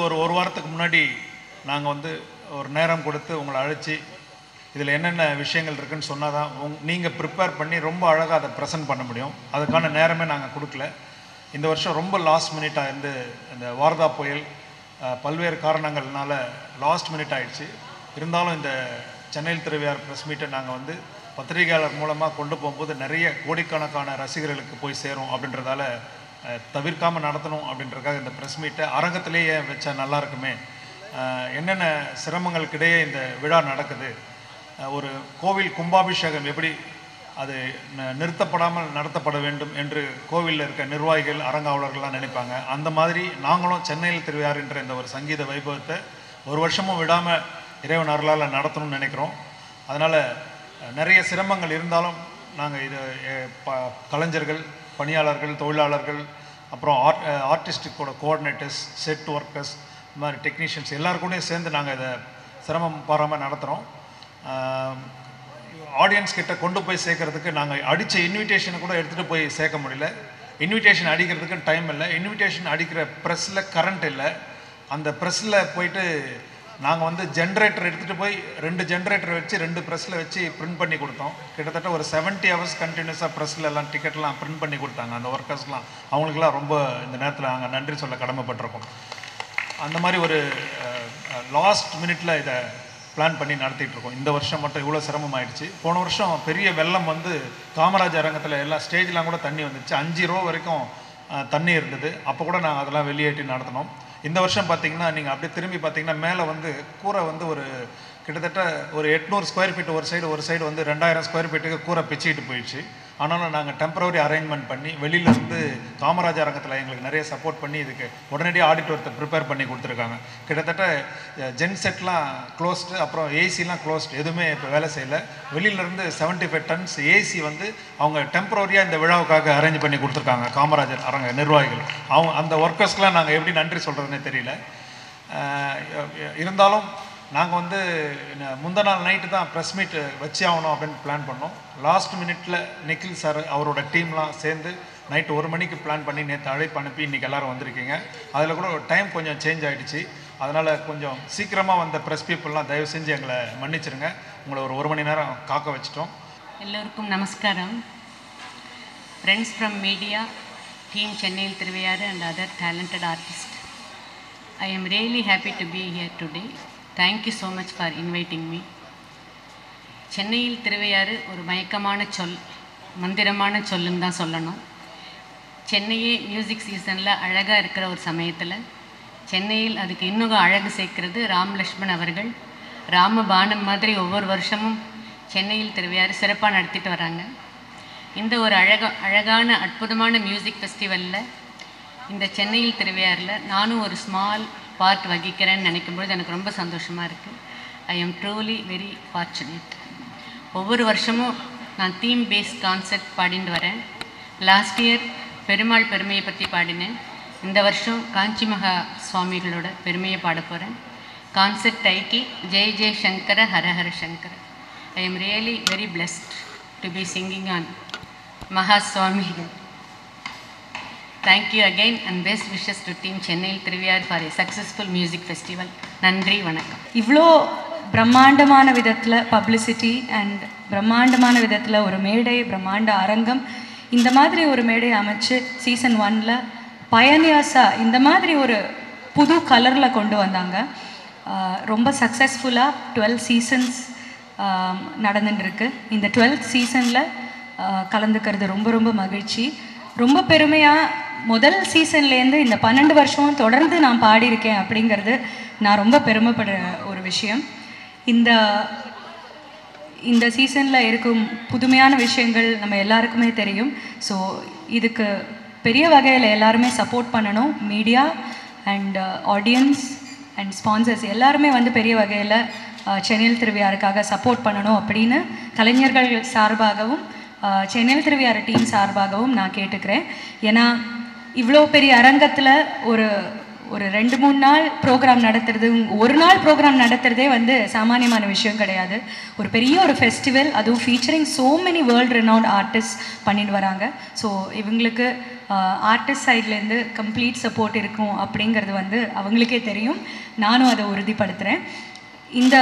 ஒரு ஒரு வாரத்துக்கு முன்னாடி நாங்கள் வந்து ஒரு நேரம் கொடுத்து உங்களை அழைச்சி இதில் என்னென்ன விஷயங்கள் இருக்குன்னு சொன்னால் தான் உங் நீங்கள் ப்ரிப்பேர் பண்ணி ரொம்ப அழகாக அதை ப்ரெசென்ட் பண்ண முடியும் அதுக்கான நேரமே நாங்கள் கொடுக்கல இந்த வருஷம் ரொம்ப லாஸ்ட் மினிட்டாக இருந்து இந்த வார்தா புயல் அஹ், பல்வேறு காரணங்கள்னால லாஸ்ட் மினிட் ஆயிடுச்சு இருந்தாலும் இந்த சென்னையில் திருவையார் ப்ரெஸ் மீட்டை நாங்கள் வந்து பத்திரிகையாளர் மூலமாக கொண்டு போகும்போது நிறைய கோடிக்கணக்கான ரசிகர்களுக்கு போய் சேரும் அப்படின்றதால அஹ், தவிர்க்காம நடத்தணும் அப்படின்றதுக்காக இந்த ப்ரெஸ் மீட்டை அரங்கத்திலேயே வச்சா நல்லா இருக்குமே அஹ், என்னென்ன சிரமங்களுக்கிடையே இந்த விழா நடக்குது அஹ், ஒரு கோவில் கும்பாபிஷேகம் எப்படி அது ந- நிறுத்தப்படாமல் நடத்தப்பட வேண்டும் என்று கோவிலில் இருக்க நிர்வாகிகள் அரங்காவலர்கள்லாம் நினைப்பாங்க அந்த மாதிரி நாங்களும் சென்னையில் திருவையார் என்ற இந்த ஒரு சங்கீத வைபவத்தை ஒரு வருஷமும் விடாமல் இறைவன் அருளால் நடத்தணும்னு நினைக்கிறோம் அதனால் நிறைய சிரமங்கள் இருந்தாலும் நாங்கள் இது அஹ், ப கலைஞர்கள் பணியாளர்கள் தொழிலாளர்கள் அப்புறம் ஆர்ட் ஆர்டிஸ்டிக்கோட கோஆர்டினேட்டர்ஸ் செட் ஒர்க்கர்ஸ் இந்த மாதிரி டெக்னீஷியன்ஸ் எல்லாருக்கூடயும் சேர்ந்து நாங்கள் இதை சிரமம் பாராமல் நடத்துகிறோம் ஆடியன்ஸ் கிட்ட கொண்டு போய் சேர்க்கறதுக்கு நாங்கள் அடித்த இன்விடேஷனை கூட எடுத்துகிட்டு போய் சேர்க்க முடியல இன்விடேஷன் அடிக்கிறதுக்கு டைம் இல்லை இன்விடேஷன் அடிக்கிற ப்ரெஸ்ஸில் கரண்ட் இல்லை அந்த ப்ரெஸ்ஸில் போயிட்டு நாங்கள் வந்து ஜென்ரேட்டர் எடுத்துகிட்டு போய் ரெண்டு ஜென்ரேட்டர் வச்சு ரெண்டு ப்ரெஸ்ஸில் வச்சு பிரிண்ட் பண்ணி கொடுத்தோம் கிட்டத்தட்ட ஒரு 70 ஹவர்ஸ் கண்டினியூஸாக ப்ரெஸ்ஸில் எல்லாம் டிக்கெட்லாம் பிரிண்ட் பண்ணி கொடுத்தாங்க அந்த ஒர்க்கர்ஸ்லாம் அவங்களுக்குலாம் ரொம்ப இந்த நேரத்தில் நாங்கள் நன்றி சொல்ல கடமைப்பட்டிருக்கோம் அந்த மாதிரி ஒரு லாஸ்ட் மினிட்ல இதை பிளான் பண்ணி நடத்திட்டு இருக்கோம் இந்த வருஷம் மட்டும் இவ்வளோ சிரமமாயிடுச்சு போன வருஷம் பெரிய வெள்ளம் வந்து காமராஜ் அரங்கத்தில் எல்லா ஸ்டேஜ்லாம் கூட தண்ணி வந்துச்சு அஞ்சு ரூபா வரைக்கும் அஹ், தண்ணி இருந்தது அப்போ கூட நாங்கள் அதெல்லாம் வெளியேற்றி நடத்தினோம் இந்த வருஷம் பார்த்தீங்கன்னா நீங்கள் அப்படியே திரும்பி பார்த்தீங்கன்னா மேலே வந்து கூரை வந்து ஒரு கிட்டத்தட்ட ஒரு எட்நூறு ஸ்கொயர் ஃபீட் ஒரு சைடு ஒரு சைடு வந்து ரெண்டாயிரம் ஸ்கொயர் ஃபீட்டுக்கு கூரை பிச்சுக்கிட்டு போயிடுச்சு ஆனாலும் நாங்கள் டெம்பரவரி அரேஞ்ச்மெண்ட் பண்ணி வெளியில இருந்து காமராஜ் அரங்கத்தில் எங்களுக்கு நிறைய சப்போர்ட் பண்ணி இதுக்கு உடனடியாக ஆடிட்டோரத்தை ப்ரிப்பேர் பண்ணி கொடுத்துருக்காங்க கிட்டத்தட்ட ஜென் செட்லாம் க்ளோஸ்டு அப்புறம் ஏசிலாம் க்ளோஸ்டு எதுவுமே இப்போ வேலை செய்யலை வெளியிலேருந்து செவன்ட்டி ஃபைவ் டன்ஸ் ஏசி வந்து அவங்க டெம்பரவரியாக இந்த விழாவுக்காக அரேஞ்ச் பண்ணி கொடுத்துருக்காங்க காமராஜர் அரங்க நிர்வாகிகள் அவங்க அந்த ஒர்க்கர்ஸ்க்கெலாம் நாங்கள் எப்படி நன்றி சொல்கிறதுனே தெரியல அஹ் இருந்தாலும் நாங்கள் வந்து ந- முந்த நாள் நைட்டு தான் ப்ரெஸ் மீட் வச்சு ஆகணும் அப்படின்னு பிளான் பண்ணோம் லாஸ்ட் மினிட்ல நிக்கில் சார் அவரோட டீம்லாம் சேர்ந்து நைட்டு ஒரு மணிக்கு பிளான் பண்ணி நேற்று அழைப்பு அனுப்பி இன்றைக்கி எல்லாரும் வந்திருக்கீங்க அதில் கூட டைம் கொஞ்சம் சேஞ்ச் ஆகிடுச்சு அதனால் கொஞ்சம் சீக்கிரமாக வந்த ப்ரெஸ் பீப்புளெலாம் தயவு செஞ்சு எங்களை மன்னிச்சிருங்க உங்களை ஒரு ஒரு மணி நேரம் காக்க வச்சிட்டோம் எல்லோருக்கும் நமஸ்காரம் ஃப்ரெண்ட்ஸ் ஃப்ரம் மீடியா டீம் சென்னையில் Thiruvaiyaru and other talented artist I am really happy to be here today thank you so much for inviting me சென்னையில் திருவையாறு ஒரு மயக்கமான சொல் மந்திரமான சொல்லுன்னு தான் சொல்லணும் சென்னையே மியூசிக் சீசனில் அழகாக இருக்கிற ஒரு சமயத்தில் சென்னையில் அதுக்கு இன்னும் அழகு சேர்க்கிறது ராம் லக்ஷ்மண் அவர்கள் ராமபானம் மாதிரி ஒவ்வொரு வருஷமும் சென்னையில் திருவையாறு சிறப்பாக நடத்திட்டு வராங்க இந்த ஒரு அழகா அழகான அற்புதமான மியூசிக் ஃபெஸ்டிவலில் இந்த சென்னையில் திருவையாறில் நானும் ஒரு ஸ்மால் பார்ட் வகிக்கிறேன்னு நினைக்கும்பொழுது எனக்கு ரொம்ப சந்தோஷமாக இருக்குது I am truly very fortunate ஒவ்வொரு வருஷமும் நான் தீம் பேஸ்ட் கான்செப்ட் பாடிட்டு வரேன் லாஸ்ட் இயர் பெருமாள் பெருமையை பற்றி பாடினேன் இந்த வருஷம் காஞ்சி மகா சுவாமிகளோட பெருமையை பாட போகிறேன் கான்செப்ட் ஐக்கி ஜெய் ஜெய் Shankara Hara Hara Shankara I am really very blessed to be singing on மகா சுவாமிகள் thank you again and best wishes to team சென்னையில் Thiruvaiyar for a successful music festival நன்றி வணக்கம் இவ்வளோ பிரம்மாண்டமான விதத்தில் பப்ளிசிட்டி அண்ட் பிரம்மாண்டமான விதத்தில் ஒரு மேடை பிரம்மாண்ட அரங்கம் இந்த மாதிரி ஒரு மேடை அமைச்சு சீசன் ஒன்ல பயனியர்ஸாக இந்த மாதிரி ஒரு புது கலரில் கொண்டு வந்தாங்க ஆஹ் ரொம்ப சக்ஸஸ்ஃபுல்லாக டுவெல் சீசன்ஸ் நடந்துட்டுருக்கு இந்த டுவெல்த் சீசனில் கலந்துக்கிறது ரொம்ப ரொம்ப மகிழ்ச்சி ரொம்ப பெருமையாக முதல் சீசன்லேருந்து இந்த பன்னெண்டு வருஷமும் தொடர்ந்து நான் பாடியிருக்கேன் அப்படிங்கிறது நான் ரொம்ப பெருமைப்படுற ஒரு விஷயம் இந்த இந்த சீசனில் இருக்கும் புதுமையான விஷயங்கள் நம்ம எல்லாருக்குமே தெரியும் ஸோ இதுக்கு பெரிய வகையில் எல்லாருமே சப்போர்ட் பண்ணணும் media and audience and sponsors எல்லாருமே வந்து பெரிய வகையில் சென்னையில் திருவிழாருக்காக சப்போர்ட் பண்ணணும் அப்படின்னு கலைஞர்கள் சார்பாகவும் அஹ், சென்னையில் திருவிழாறு டீம் சார்பாகவும் நான் கேட்டுக்கிறேன் ஏன்னா இவ்வளோ பெரிய அரங்கத்தில் ஒரு ஒரு ரெண்டு மூணு நாள் ப்ரோக்ராம் நடத்துறது ஒரு நாள் ப்ரோக்ராம் நடத்துறதே வந்து சாமானியமான விஷயம் கிடையாது ஒரு பெரிய ஒரு ஃபெஸ்டிவல் அதுவும் featuring so many world renowned artist பண்ணிட்டு வராங்க ஸோ இவங்களுக்கு ஆர்டிஸ்ட் சைட்லேருந்து கம்ப்ளீட் சப்போர்ட் இருக்கும் அப்படிங்கிறது வந்து அவங்களுக்கே தெரியும் நானும் அதை உறுதிப்படுத்துகிறேன் இந்த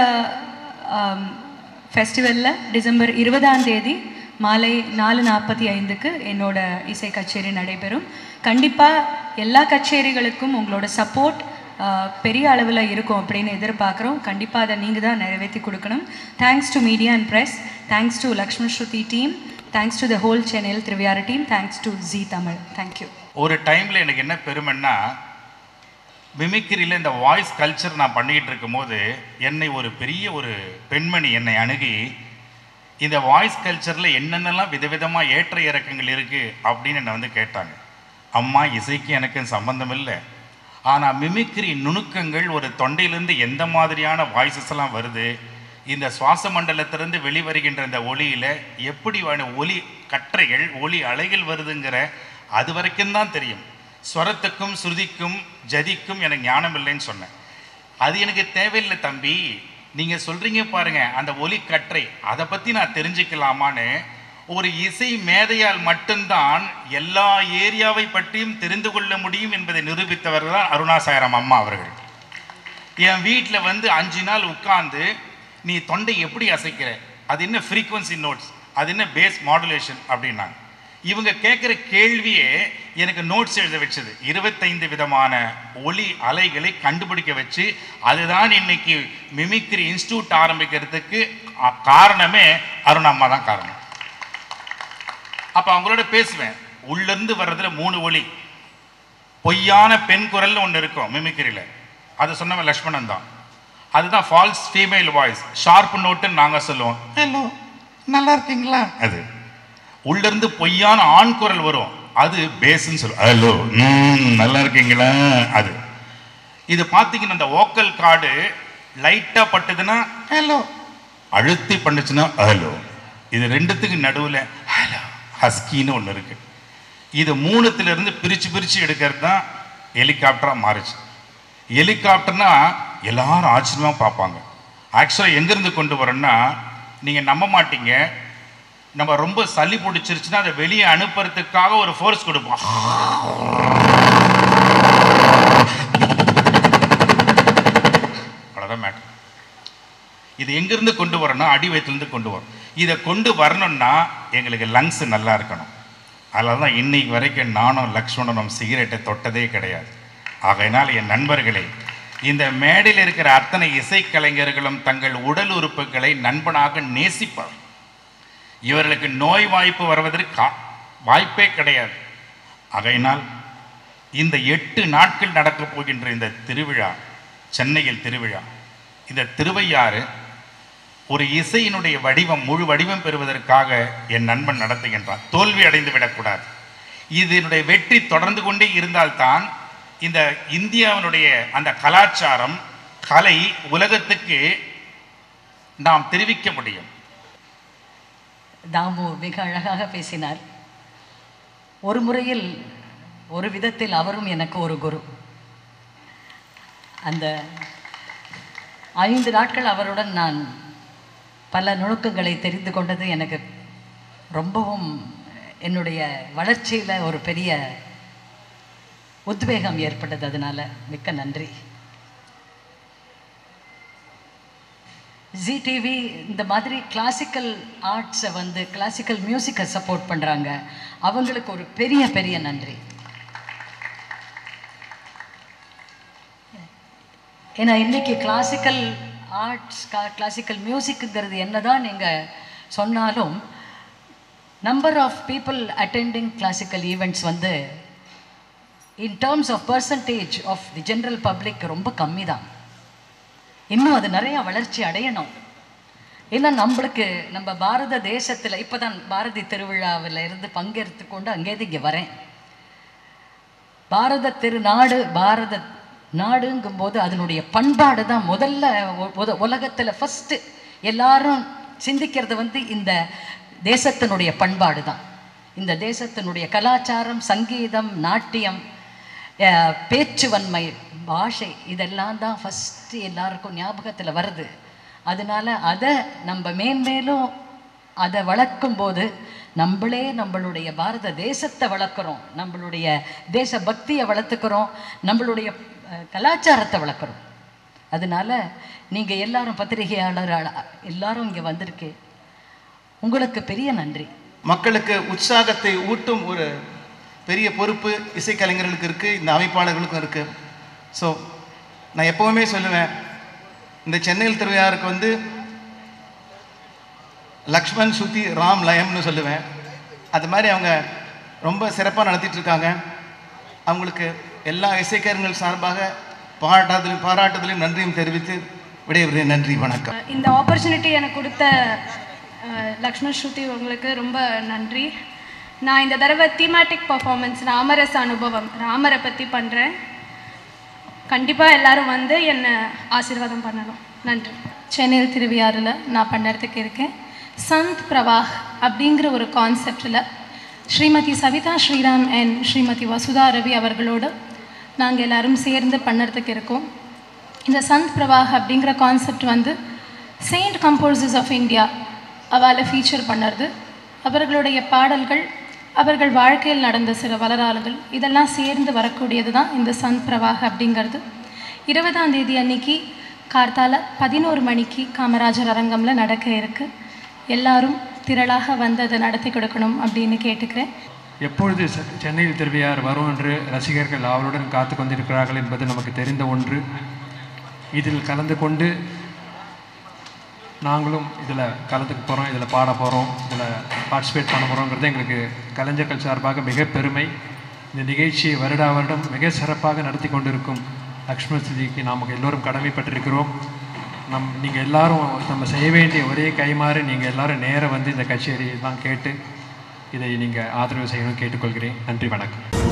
ஃபெஸ்டிவலில் டிசம்பர் இருபதாம் தேதி மாலை நாலு நாற்பத்தி ஐந்துக்கு என்னோட இசை கச்சேரி நடைபெறும் கண்டிப்பாக எல்லா கச்சேரிகளுக்கும் உங்களோட சப்போர்ட் பெரிய அளவில் இருக்கும் அப்படின்னு எதிர்பார்க்குறோம் கண்டிப்பாக அதை நீங்கள் தான் நிறைவேற்றி கொடுக்கணும் thanks to media and press thanks to Lakshmi Shruti team thanks to the whole channel Thiruvaiyaru team thanks to Zee Tamil thank you ஒரு டைமில் எனக்கு என்ன பெருமைன்னா மிமிக்ரியில் இந்த வாய்ஸ் கல்ச்சர் நான் பண்ணிக்கிட்டு இருக்கும்போது என்னை ஒரு பெரிய ஒரு பெண்மணி என்னை அணுகி இந்த வாய்ஸ் கல்ச்சரில் என்னென்னலாம் விதவிதமாக ஏற்ற இறக்கங்கள் இருக்குது அப்படின்னு என்னை வந்து கேட்டாங்க அம்மா இசைக்கு எனக்கும் சம்பந்தம் இல்லை ஆனால் மிமிக்ரி நுணுக்கங்கள் ஒரு தொண்டையிலேருந்து எந்த மாதிரியான வாய்ஸஸ் எல்லாம் வருது இந்த சுவாச மண்டலத்திலிருந்து வெளிவருகின்ற இந்த ஒளியில் எப்படி வேண ஒலி கற்றைகள் ஒலி அலைகள் வருதுங்கிற அது வரைக்கும் தான் தெரியும் ஸ்வரத்துக்கும் ஸ்ருதிக்கும் ஜதிக்கும் எனக்கு ஞானம் இல்லைன்னு சொன்னேன் அது எனக்கு தேவையில்லை தம்பி நீங்கள் சொல்கிறீங்க பாருங்க அந்த ஒலி கற்றை அதை பற்றி நான் தெரிஞ்சுக்கலாமான்னு ஒரு இசை மேதையால் மட்டும்தான் எல்லா ஏரியாவை பற்றியும் தெரிந்து கொள்ள முடியும் என்பதை நிரூபித்தவர்கள் தான் அருணாசாரம் அம்மா அவர்கள் என் வீட்டில் வந்து அஞ்சு நாள் உட்கார்ந்து நீ தொண்டை எப்படி அசைக்கிற அது என்ன ஃப்ரீக்வன்சி நோட்ஸ் அது என்ன பேஸ் மாடுலேஷன் அப்படின்னாங்க இவங்க கேட்குற கேள்வியே எனக்கு நோட்ஸ் எழுத வச்சது இருபத்தைந்து விதமான ஒலி அலைகளை கண்டுபிடிக்க வச்சு அதுதான் இன்னைக்கு மிமிக்ரி இன்ஸ்டியூட் ஆரம்பிக்கிறதுக்கு அ- காரணமே அருணம்மா தான் காரணம் அப்போ அவங்களோட பேசுவேன் உள்ளேருந்து வர்றதுல மூணு ஒலி பொய்யான பெண் குரல்னு ஒன்று இருக்கும் மிமிக்ரியில் அது சொன்னவன் லக்ஷ்மணன் தான் அதுதான் ஃபால்ஸ் ஃபீமேல் வாய்ஸ் ஷார்ப் நோட்டுன்னு நாங்கள் சொல்லுவோம் ஹலோ நல்லா இருக்கீங்களா அது உள்ளேருந்து பொய்யான ஆண் குரல் வரும் அது பேஸ்ன்னு சொல்லுவோம் ஹலோ ம் நல்லா இருக்கீங்களா அது இது பார்த்தீங்கன்னா இந்த ஓக்கல் கார்டு லைட்டாக பட்டுதுன்னா ஹலோ அழுத்தி பண்ணுச்சுன்னா ஹலோ இது ரெண்டுத்துக்கு நடுவில் ஹலோ ஹஸ்கின்னு ஒன்று இருக்கு இது மூணுத்துல இருந்து பிரித்து பிரித்து எடுக்கிறது தான் ஹெலிகாப்டராக மாறுச்சு ஹெலிகாப்டர்னா எல்லாரும் ஆச்சரியமாக பார்ப்பாங்க ஆக்சுவலாக எங்கேருந்து கொண்டு வரோன்னா நீங்கள் நம்ப மாட்டீங்க நம்ம ரொம்ப சளி பிடிச்சிருச்சுன்னா அதை வெளியே அனுப்புறதுக்காக ஒரு ஃபோர்ஸ் கொடுப்போம் அவ்வளோதான் மேட்ரு இது எங்கேருந்து கொண்டு வரணும்னா அடி வயிற்றுலேருந்து கொண்டு வரும் இதை கொண்டு வரணும்னா எங்களுக்கு லங்ஸ் நல்லா இருக்கணும் அதனால தான் இன்னைக்கு வரைக்கும் நானும் லக்ஷ்மணனும் சிகரெட்டை தொட்டதே கிடையாது ஆகையினால் என் நண்பர்களே இந்த மேடையில் இருக்கிற அத்தனை இசைக்கலைஞர்களும் தங்கள் உடல் உறுப்புகளை நண்பனாக நேசிப்பார் இவர்களுக்கு நோய் வாய்ப்பு வருவதற்கு கா- வாய்ப்பே கிடையாது ஆகையினால் இந்த எட்டு நாட்கள் நடக்கப் போகின்ற இந்த திருவிழா சென்னையில் திருவிழா இந்த திருவையாறு ஒரு இசையினுடைய வடிவம் முழு வடிவம் பெறுவதற்காக என் நண்பன் நடத்துகின்றான் தோல்வி அடைந்து விடக்கூடாது இதனுடைய வெற்றி தொடர்ந்து கொண்டே இருந்தால்தான் இந்த இந்தியாவினுடைய அந்த கலாச்சாரம் கலை உலகத்துக்கு நாம் தெரிவிக்க முடியும் தாமு மிக அழகாக பேசினார் ஒரு முறையில் ஒரு விதத்தில் அவரும் எனக்கு ஒரு குரு அந்த ஐந்து நாட்கள் அவருடன் நான் பல நுணுக்கங்களை தெரிந்து கொண்டது எனக்கு ரொம்பவும் என்னுடைய வளர்ச்சியில் ஒரு பெரிய உத்வேகம் ஏற்பட்டது அதனால மிக்க நன்றி ஜி டிவி இந்த மாதிரி கிளாசிக்கல் ஆர்ட்ஸை வந்து கிளாசிக்கல் மியூசிக்கை சப்போர்ட் பண்ணுறாங்க அவங்களுக்கு ஒரு பெரிய பெரிய நன்றி ஏன்னா இன்னைக்கு கிளாசிக்கல் ஆர்ட்ஸ் கிளாசிக்கல் மியூசிக்குங்கிறது என்னதான் நீங்கள் சொன்னாலும் number of people attending classical events வந்து in terms of percentage of the general public ரொம்ப கம்மி தான் இன்னும் அது நிறைய வளர்ச்சி அடையணும் ஏன்னா நம்மளுக்கு நம்ம பாரத தேசத்தில் இப்போ தான் பாரதி திருவிழாவில் இருந்து பங்கெடுத்து கொண்டு அங்கேருந்து இங்கே வரேன் பாரத திருநாடு பாரத நாடுங்கும்போது அதனுடைய பண்பாடு தான் முதல்ல உலகத்தில் ஃபஸ்ட்டு எல்லாரும் சிந்திக்கிறது வந்து இந்த தேசத்தினுடைய பண்பாடு தான் இந்த தேசத்தினுடைய கலாச்சாரம் சங்கீதம் நாட்டியம் அஹ், பேச்சுவன்மை பாஷை இதெல்லாம் தான் ஃபஸ்ட்டு எல்லாருக்கும் ஞாபகத்தில் வருது அதனால அதை நம்ம மேன்மேலும் அதை வளர்க்கும் போது நம்மளே நம்மளுடைய பாரத தேசத்தை வளர்க்குறோம் நம்மளுடைய தேச பக்தியை வளர்த்துக்கிறோம் நம்மளுடைய அஹ், கலாச்சாரத்தை வளர்க்குறோம் அதனால நீங்கள் எல்லாரும் பத்திரிகையாளர் அ- எல்லாரும் இங்கே வந்திருக்கு உங்களுக்கு பெரிய நன்றி மக்களுக்கு உற்சாகத்தை ஊட்டும் ஒரு பெரிய பொறுப்பு இசைக்கலைஞர்களுக்கு இருக்குது இந்த அமைப்பாளர்களுக்கும் இருக்குது ஸோ நான் எப்போவுமே சொல்லுவேன் இந்த சென்னையில் திருவையாருக்கு வந்து லக்ஷ்மண் சுத்தி ராம் லயம்னு சொல்லுவேன் அது மாதிரி அவங்க ரொம்ப சிறப்பாக நடத்திட்டு இருக்காங்க அவங்களுக்கு எல்லா இசைக்கலைஞர்கள் சார்பாக பாராட்டுதலும் பாராட்டுதலையும் நன்றியும் தெரிவித்து விடைபெறுகிறேன் நன்றி வணக்கம் இந்த ஆப்பர்ச்சுனிட்டி எனக்கு கொடுத்த அஹ், லக்ஷ்மண் ஸ்ருதி உங்களுக்கு ரொம்ப நன்றி நான் இந்த தடவை தீமாட்டிக் பர்ஃபார்மன்ஸ் ராமரச அனுபவம் ராமரை பற்றி பண்ணுறேன் கண்டிப்பாக எல்லாரும் வந்து என்னை ஆசீர்வாதம் பண்ணணும் நன்றி சென்னையில் திருவியாறில் நான் பண்ணுறதுக்கு இருக்கேன் சந்த் பிரவாஹ் அப்படிங்கிற ஒரு கான்செப்டில் ஸ்ரீமதி சவிதா ஸ்ரீராம் அண்ட் ஸ்ரீமதி வசுதா ரவி அவர்களோடு நாங்கள் எல்லாரும் சேர்ந்து பண்ணுறதுக்கு இருக்கோம் இந்த சந்த் பிரவாஹ் அப்படிங்கிற கான்செப்ட் வந்து செயின்ட் கம்போசர்ஸ் ஆஃப் இந்தியா அவளை ஃபீச்சர் பண்ணுறது அவர்களுடைய பாடல்கள் அவர்கள் வாழ்க்கையில் நடந்த சில வரலாறுகள் இதெல்லாம் சேர்ந்து வரக்கூடியது தான் இந்த சந்த் பிரவாஹ் அப்படிங்கிறது இருபதாம் தேதி அன்னைக்கு கார்த்தால பதினோரு மணிக்கு காமராஜர் அரங்கம்ல நடக்க இருக்கு எல்லாரும் திரளாக வந்து அதை நடத்தி கொடுக்கணும் அப்படின்னு கேட்டுக்கிறேன் எப்பொழுது செ- சென்னையில் திருவியார் வரும் என்று ரசிகர்கள் அவளுடன் காத்து கொண்டிருக்கிறார்கள் என்பது நமக்கு தெரிந்த ஒன்று இதில் கலந்து கொண்டு நாங்களும் இதில் கலந்துக்க போகிறோம் இதில் பாட போகிறோம் இதில் பார்ட்டிசிபேட் பண்ண போகிறோங்கிறது எங்களுக்கு கலைஞர்கள் சார்பாக மிக பெருமை இந்த நிகழ்ச்சியை வருடா வருடம் மிக சிறப்பாக நடத்தி கொண்டிருக்கும் லக்ஷ்மண ஸ்துதிக்கு நாம் எல்லோரும் கடமைப்பட்டிருக்கிறோம் நம் நீங்கள் எல்லாரும் நம்ம செய்ய வேண்டிய ஒரே கைமாறு நீங்கள் எல்லாரும் நேரா வந்து இந்த கச்சேரி தான் கேட்டு இதை நீங்கள் ஆதரவு செய்யணும் கேட்டுக்கொள்கிறேன் நன்றி வணக்கம்